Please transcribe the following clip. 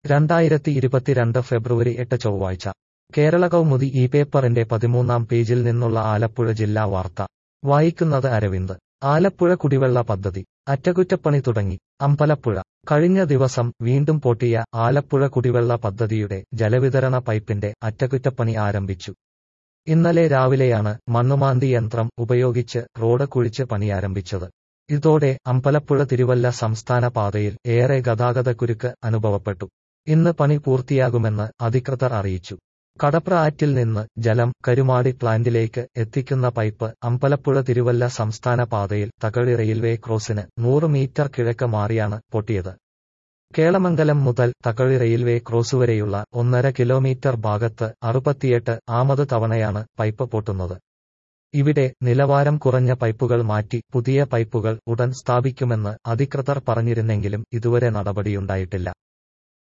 രണ്ടായിരത്തി ഇരുപത്തിരണ്ട് ഫെബ്രുവരി എട്ട് ചൊവ്വാഴ്ച കേരള കൗമുദി ഈ പേപ്പറിന്റെ പതിമൂന്നാം പേജിൽ നിന്നുള്ള ആലപ്പുഴ ജില്ലാ വാർത്ത വായിക്കുന്നത് അരവിന്ദ് ആലപ്പുഴ കുടിവെള്ള പദ്ധതി അറ്റകുറ്റപ്പണി തുടങ്ങി അമ്പലപ്പുഴ കഴിഞ്ഞ ദിവസം വീണ്ടും പൊട്ടിയ ആലപ്പുഴ കുടിവെള്ള പദ്ധതിയുടെ ജലവിതരണ പൈപ്പിന്റെ അറ്റകുറ്റപ്പണി ആരംഭിച്ചു ഇന്നലെ രാവിലെയാണ് മണ്ണുമാന്തി യന്ത്രം ഉപയോഗിച്ച് റോഡ് കുഴിച്ച് പണിയാരംഭിച്ചത് ഇതോടെ അമ്പലപ്പുഴ തിരുവല്ല സംസ്ഥാന പാതയിൽ ഏറെ ഗതാഗതക്കുരുക്ക് അനുഭവപ്പെട്ടു ഇന്ന് പണി പൂർത്തിയാകുമെന്ന് അധികൃതർ അറിയിച്ചു കടപ്ര ആറ്റിൽ നിന്ന് ജലം കരുമാടി പ്ലാന്റിലേക്ക് എത്തിക്കുന്ന പൈപ്പ് അമ്പലപ്പുഴ തിരുവല്ല സംസ്ഥാന പാതയിൽ തകഴി റെയിൽവേ ക്രോസിന് നൂറ് മീറ്റർ കിഴക്ക് മാറിയാണ് പൊട്ടിയത് കേളമംഗലം മുതൽ തകഴി റെയിൽവേ ക്രോസ് വരെയുള്ള ഒന്നര കിലോമീറ്റർ ഭാഗത്ത് അറുപത്തിയെട്ട് ആമത് തവണയാണ് പൈപ്പ് പൊട്ടുന്നത് ഇവിടെ നിലവാരം കുറഞ്ഞ പൈപ്പുകൾ മാറ്റി പുതിയ പൈപ്പുകൾ ഉടൻ സ്ഥാപിക്കുമെന്ന് അധികൃതർ പറഞ്ഞിരുന്നെങ്കിലും ഇതുവരെ നടപടിയുണ്ടായിട്ടില്ല